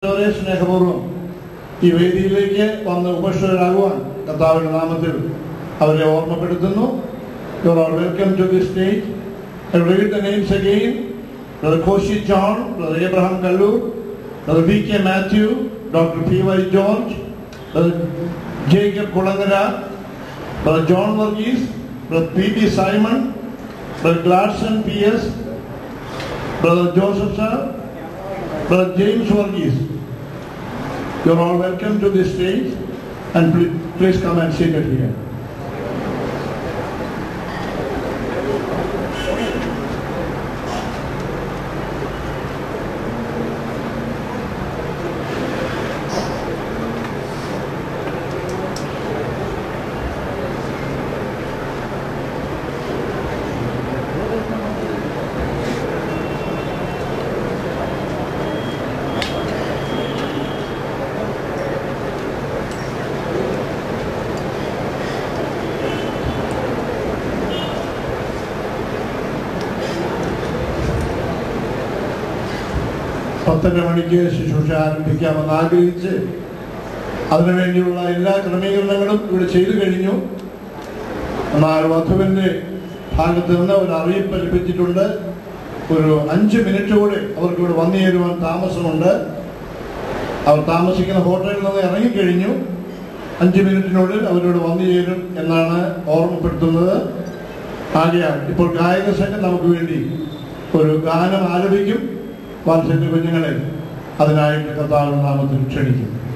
വളരെ സ്നേഹപൂർവ്വം ഈ വേദിയിലേക്ക് വന്ന് ഉപേക്ഷിതരാകുവാൻ കർത്താവിന്റെ നാമത്തിൽ അവരെ ഓർമ്മപ്പെടുത്തുന്നു you are welcome to the stage I read the names again. Brother Koshi John, Brother Abraham Kallur, Brother V.K. Matthew, Dr. P.Y. George, Brother Jacob Kulangara, Brother John Varghese, Brother P.B. Simon, Brother Gladson P.S., Brother Joseph Sir, Brother James Varghese. You're all welcome to this stage and pl- please come and sit it here. പത്തര മണിക്ക് ശുശ്രൂഷ ആരംഭിക്കാമെന്ന് ആഗ്രഹിച്ച് അതിനുവേണ്ടിയുള്ള എല്ലാ ക്രമീകരണങ്ങളും ഇവിടെ ചെയ്തു കഴിഞ്ഞു എന്നാൽ വധുവിൻ്റെ ഭാഗത്ത് നിന്ന് ഒരു അറിയിപ്പ് ലഭിച്ചിട്ടുണ്ട് ഒരു അഞ്ച് മിനിറ്റ് കൂടെ അവർക്ക് ഇവിടെ വന്നു ചേരുവാൻ താമസമുണ്ട് അവർ താമസിക്കുന്ന ഹോട്ടലിൽ നിന്ന് ഇറങ്ങിക്കഴിഞ്ഞു അഞ്ച് മിനിറ്റിനുള്ളിൽ അവരോട് വന്നു ചേരും എന്നാണ് ഓർമ്മപ്പെടുത്തുന്നത് ആകയാൽ ഇപ്പോൾ ഗായക സംഘം നമുക്ക് വേണ്ടി ഒരു ഗാനം ആലപിക്കും വാത്സല്യ കുഞ്ഞുങ്ങളെ അതിനായിട്ട് കർത്താവിന്റെ നാമത്തിൽ ക്ഷണിക്കും